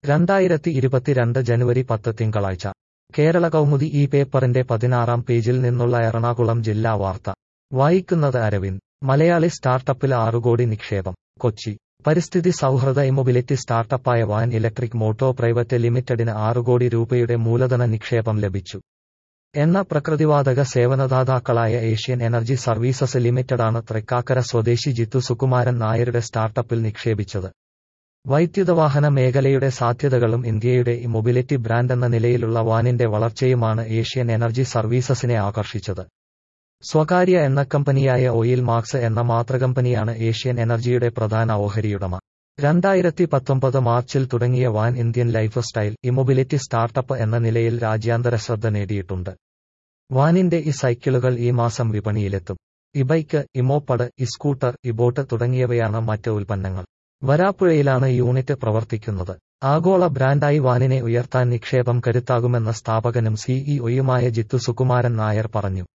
രണ്ടായിരത്തി ഇരുപത്തിരണ്ട് ജനുവരി പത്ത് തിങ്കളാഴ്ച കേരള കൗമുദി ഈ പേപ്പറിന്റെ പതിനാറാം പേജിൽ നിന്നുള്ള എറണാകുളം ജില്ലാ വാർത്ത വായിക്കുന്നത് അരവിന്ദ് മലയാളി സ്റ്റാർട്ടപ്പിൽ ആറുകോടി നിക്ഷേപം കൊച്ചി പരിസ്ഥിതി സൗഹൃദ ഇമൊബിലിറ്റി സ്റ്റാർട്ടപ്പായ വാൻ ഇലക്ട്രിക് മോട്ടോ പ്രൈവറ്റ് ലിമിറ്റഡിന് ആറുകോടി രൂപയുടെ മൂലധന നിക്ഷേപം ലഭിച്ചു എണ്ണ പ്രകൃതിവാതക സേവനദാതാക്കളായ ഏഷ്യൻ എനർജി സർവീസസ് ലിമിറ്റഡാണ് തൃക്കാക്കര സ്വദേശി ജിത്തു സുകുമാരൻ നായരുടെ സ്റ്റാർട്ടപ്പിൽ നിക്ഷേപിച്ചത് വൈദ്യുതവാഹന മേഖലയുടെ സാധ്യതകളും ഇന്ത്യയുടെ മൊബിലിറ്റി ബ്രാൻഡ് എന്ന നിലയിലുള്ള വാനിന്റെ വളർച്ചയുമാണ് ഏഷ്യൻ എനർജി സർവീസസിനെ ആകർഷിച്ചത് സ്വകാര്യ എണ്ണക്കമ്പനിയായ ഓയിൽ മാർക്സ് എന്ന മാതൃകമ്പനിയാണ് ഏഷ്യൻ എനർജിയുടെ പ്രധാന ഓഹരിയുടമ രണ്ടായിരത്തി പത്തൊമ്പത് മാർച്ചിൽ തുടങ്ങിയ Van Indian lifestyle emobility startup എന്ന നിലയിൽ രാജ്യാന്തര ശ്രദ്ധ നേടിയിട്ടുണ്ട് വാനിന്റെ ഈ സൈക്കിളുകൾ ഈ മാസം വിപണിയിലെത്തും ഇബൈക്ക് ഇമോപ്പഡ് ഇസ്കൂട്ടർ ഇബോട്ട് തുടങ്ങിയവയാണ് മറ്റ് ഉൽപ്പന്നങ്ങൾ വരാപ്പുഴയിലാണ് യൂണിറ്റ് പ്രവർത്തിക്കുന്നത് ആഗോള ബ്രാൻഡായി വാനിനെ ഉയർത്താൻ നിക്ഷേപം കരുത്താകുമെന്ന സ്ഥാപകനും സിഇഒയുമായ ജിത്തു സുകുമാരൻ നായർ പറഞ്ഞു